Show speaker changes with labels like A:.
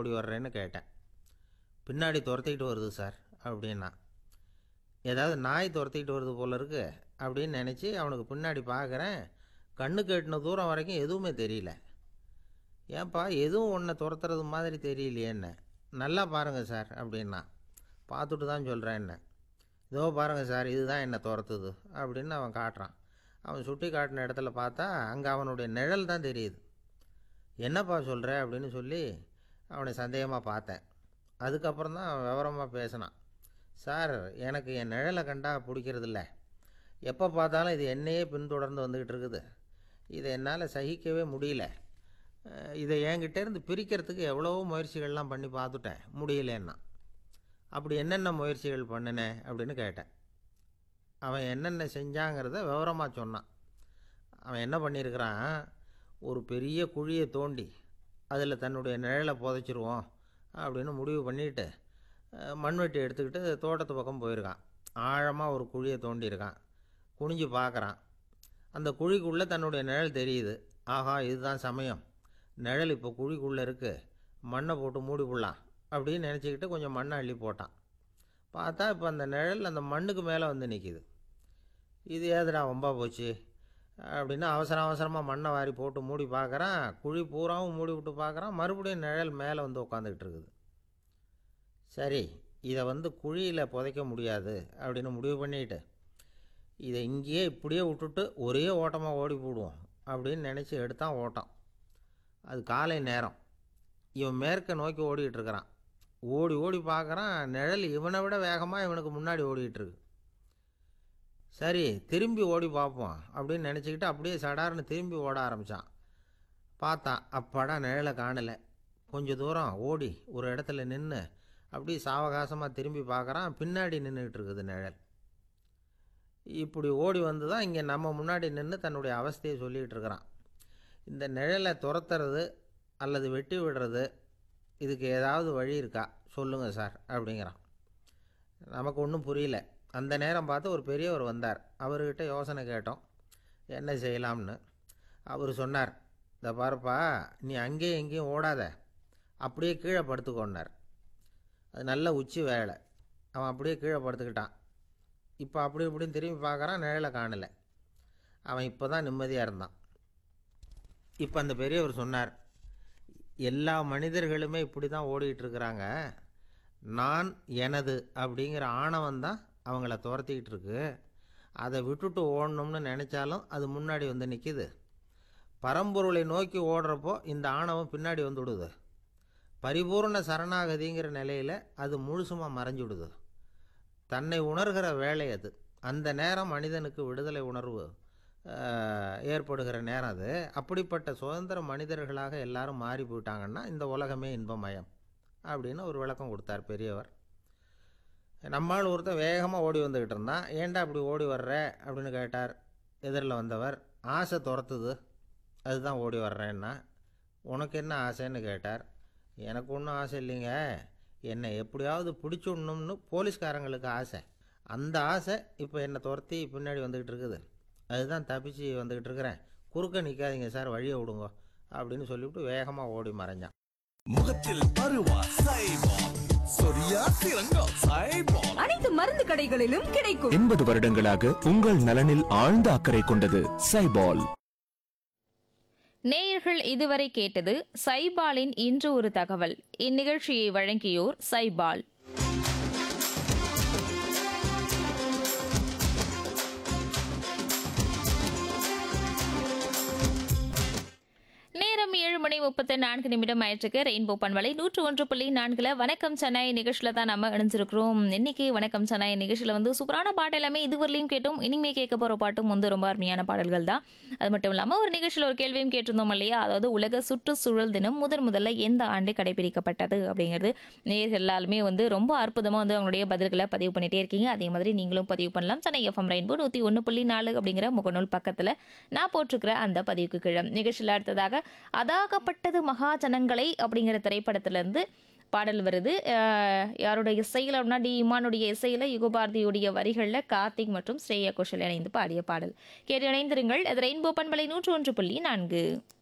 A: ஓடி வர்றேன்னு கேட்டேன் பின்னாடி துரத்திக்கிட்டு வருது சார் அப்படின்னா ஏதாவது நாய் துரத்திக்கிட்டு வருது போல இருக்கு அப்படின்னு நினச்சி அவனுக்கு பின்னாடி பார்க்குறேன் கண்ணு கெட்டின தூரம் வரைக்கும் எதுவுமே தெரியல ஏன்பா எதுவும் ஒன்றை துரத்துறது மாதிரி தெரியலையேன்னு நல்லா பாருங்கள் சார் அப்படின்னா பார்த்துட்டு தான் சொல்கிறேன் என்ன இதோ பாருங்கள் சார் இதுதான் என்னை துரத்துது அப்படின்னு அவன் காட்டுறான் அவன் சுட்டி காட்டின இடத்துல பார்த்தா அங்கே அவனுடைய நிழல் தான் தெரியுது என்னப்பா சொல்கிற அப்படின்னு சொல்லி அவனை சந்தேகமாக பார்த்தேன் அதுக்கப்புறம் தான் அவன் விவரமாக பேசினான் சார் எனக்கு என் நிழலை கண்டா பிடிக்கிறதில்ல எப்போ பார்த்தாலும் இது என்னையே பின்தொடர்ந்து வந்துக்கிட்டு இருக்குது இதை என்னால் சகிக்கவே முடியல அஹ் இதை என்கிட்ட இருந்து பிரிக்கிறதுக்கு எவ்வளவோ முயற்சிகள்லாம் பண்ணி பார்த்துட்டேன் முடியலன்னா அப்படி என்னென்ன முயற்சிகள் பண்ணினேன் அப்படின்னு கேட்டேன் அவன் என்னென்ன செஞ்சாங்கிறத விவரமாக சொன்னான் அவன் என்ன பண்ணியிருக்கிறான் ஒரு பெரிய குழியை தோண்டி அதில் தன்னுடைய நிழலை புதைச்சிருவோம் அப்படின்னு முடிவு பண்ணிட்டு அஹ், மண்வெட்டி எடுத்துக்கிட்டு தோட்டத்து பக்கம் போயிருக்கான் ஆழமாக ஒரு குழியை தோண்டியிருக்கான் குனிஞ்சு பார்க்குறான் அந்த குழிக்குள்ளே தன்னுடைய நிழல் தெரியுது ஆஹா இதுதான் சமயம் நிழல் இப்போ குழிக்குள்ளே இருக்குது மண்ணை போட்டு மூடி விடலாம் அப்படின்னு நினச்சிக்கிட்டு கொஞ்சம் மண்ணை அள்ளி போட்டான் பார்த்தா இப்போ அந்த நிழல் அந்த மண்ணுக்கு மேலே வந்து நிற்கிது இது ஏதுடா வம்பா போச்சு அப்படின்னு அவசர அவசரமாக மண்ணை வாரி போட்டு மூடி பார்க்குறான் குழி பூராவும் மூடி விட்டு பார்க்குறான் மறுபடியும் நிழல் மேலே வந்து உட்காந்துக்கிட்டு இருக்குது சரி இதை வந்து குழியில் புதைக்க முடியாது அப்படின்னு முடிவு பண்ணிட்டு இதை இங்கேயே இப்படியே விட்டுட்டு ஒரே ஓட்டமாக ஓடி போடுவோம் அப்படின்னு நினச்சி எடுத்தான் ஓட்டம் அது காலை நேரம் இவன் மேற்க நோக்கி ஓடிக்கிட்டு இருக்கிறான் ஓடி ஓடி பார்க்குறான் நிழல் இவனை விட வேகமாக இவனுக்கு முன்னாடி ஓடிக்கிட்டு இருக்கு சரி திரும்பி ஓடி பார்ப்போம் அப்படின்னு நினச்சிக்கிட்டு அப்படியே சடார்னு திரும்பி ஓட ஆரம்பித்தான் பார்த்தான் அப்பாடா நிழலை காணலை கொஞ்ச தூரம் ஓடி ஒரு இடத்துல நின்று அப்படியே சாவகாசமாக திரும்பி பார்க்குறான் பின்னாடி நின்றுக்கிட்டு இருக்குது நிழல் இப்படி ஓடி வந்து தான் இங்கே நம்ம முன்னாடி நின்று தன்னுடைய அவஸ்தையை சொல்லிகிட்டு இருக்கிறான் இந்த நிழலை துரத்துறது அல்லது வெட்டி விடுறது இதுக்கு ஏதாவது வழி இருக்கா சொல்லுங்கள் சார் அப்படிங்கிறான் நமக்கு ஒன்றும் புரியல அந்த நேரம் பார்த்து ஒரு பெரியவர் வந்தார் அவர்கிட்ட யோசனை கேட்டோம் என்ன செய்யலாம்னு அவர் சொன்னார் இந்த பாருப்பா நீ அங்கேயும் எங்கேயும் ஓடாத அப்படியே கீழே படுத்துக்கோன்னார் அது நல்ல உச்சி வேலை அவன் அப்படியே கீழே படுத்துக்கிட்டான் இப்போ அப்படி இப்படின்னு திரும்பி பார்க்குறான் நிழலை காணலை அவன் இப்போ தான் நிம்மதியாக இருந்தான் இப்போ அந்த பெரியவர் சொன்னார் எல்லா மனிதர்களுமே இப்படி தான் ஓடிட்டு இருக்கிறாங்க நான் எனது அப்படிங்கிற ஆணவம் தான் அவங்கள துரத்திக்கிட்டு இருக்கு அதை விட்டுட்டு ஓடணும்னு நினச்சாலும் அது முன்னாடி வந்து நிற்கிது பரம்பொருளை நோக்கி ஓடுறப்போ இந்த ஆணவம் பின்னாடி வந்து விடுது பரிபூர்ண சரணாகதிங்கிற நிலையில் அது முழுசுமாக மறைஞ்சு விடுது தன்னை உணர்கிற வேலை அது அந்த நேரம் மனிதனுக்கு விடுதலை உணர்வு ஆஹ், ஏற்படுகிற நேரம் அது அப்படிப்பட்ட சுதந்திர மனிதர்களாக எல்லாரும் மாறி போயிட்டாங்கன்னா இந்த உலகமே இன்பமயம் அப்படின்னு ஒரு விளக்கம் கொடுத்தார் பெரியவர் நம்மால் ஒருத்தன் வேகமாக ஓடி வந்துக்கிட்டு இருந்தான் ஏன்டா அப்படி ஓடி வர்ற அப்படின்னு கேட்டார் எதிரில் வந்தவர் ஆசை துரத்துது அதுதான் ஓடி வர்றேன்னா உனக்கு என்ன ஆசைன்னு கேட்டார் எனக்கு ஒன்றும் ஆசை இல்லைங்க என்னை எப்படியாவது பிடிச்சுடணும்னு போலீஸ்காரங்களுக்கு ஆசை அந்த ஆசை இப்போ என்னை துரத்தி பின்னாடி வந்துக்கிட்டு இருக்குது அதுதான் தப்பிச்சு வந்துக்கிட்டு இருக்கிறேன் குறுக்க நிற்காதீங்க சார் வழியை விடுங்க அப்படின்னு சொல்லிவிட்டு வேகமாக ஓடி மறைஞ்சான்
B: முகத்தில் பருவா சைபால் சொரியா சிறங்கா சைபால்
C: அனைத்து மருந்து கடைகளிலும் கிடைக்கும்
D: எண்பது வருடங்களாக உங்கள் நலனில் ஆழ்ந்த அக்கறை கொண்டது சைபால்
E: நேயர்கள் இதுவரை கேட்டது சைபாலின் இன்று ஒரு தகவல் இந்நிகழ்ச்சியை வழங்கியோர் சைபால் நேரம் ஏழு மணி முப்பத்தி நான்கு நிமிடம் ஆயிற்றுக்கு ரெயின்போ பண்பலை நூற்று ஒன்று புள்ளி நான்குல வணக்கம் சென்னை நிகழ்ச்சியில தான் நம்ம இணைஞ்சிருக்கிறோம் இன்னைக்கு வணக்கம் சென்னை நிகழ்ச்சியில வந்து சூப்பரான பாட்டு எல்லாமே இதுவரையிலும் கேட்டோம் இனிமே கேட்க போற பாட்டும் வந்து ரொம்ப அருமையான பாடல்கள் தான் அது மட்டும் இல்லாம ஒரு நிகழ்ச்சியில் ஒரு கேள்வியும் கேட்டிருந்தோம் இல்லையா அதாவது உலக சுற்றுச்சூழல் தினம் முதன் முதல்ல எந்த ஆண்டு கடைபிடிக்கப்பட்டது அப்படிங்கிறது நேர்கள் எல்லாருமே வந்து ரொம்ப அற்புதமா வந்து அவங்களுடைய பதில்களை பதிவு பண்ணிட்டே இருக்கீங்க அதே மாதிரி நீங்களும் பதிவு பண்ணலாம் சென்னை எஃப்எம் ரெயின்போ நூற்றி ஒன்று புள்ளி நாலு அப்படிங்கிற முகநூல் பக்கத்தில் நான் போட்டிருக்கிற அந்த பதிவுக்கு கீழே நிகழ்ச்சியில் அடுத்ததாக அதாகப்பட்டது மகாஜனங்களை அப்படிங்கிற திரைப்படத்திலிருந்து பாடல் வருது அஹ் யாருடைய இசையில் அப்படின்னா டி இமானுடைய இசையில் யுகபாரதியுடைய வரிகளில் கார்த்திக் மற்றும் ஸ்ரேயா கோஷல் இணைந்து பாடிய பாடல் கேட்டு இணைந்திருங்கள் அது ரெயின்போ பண்பலை நூற்று ஒன்று புள்ளி நான்கு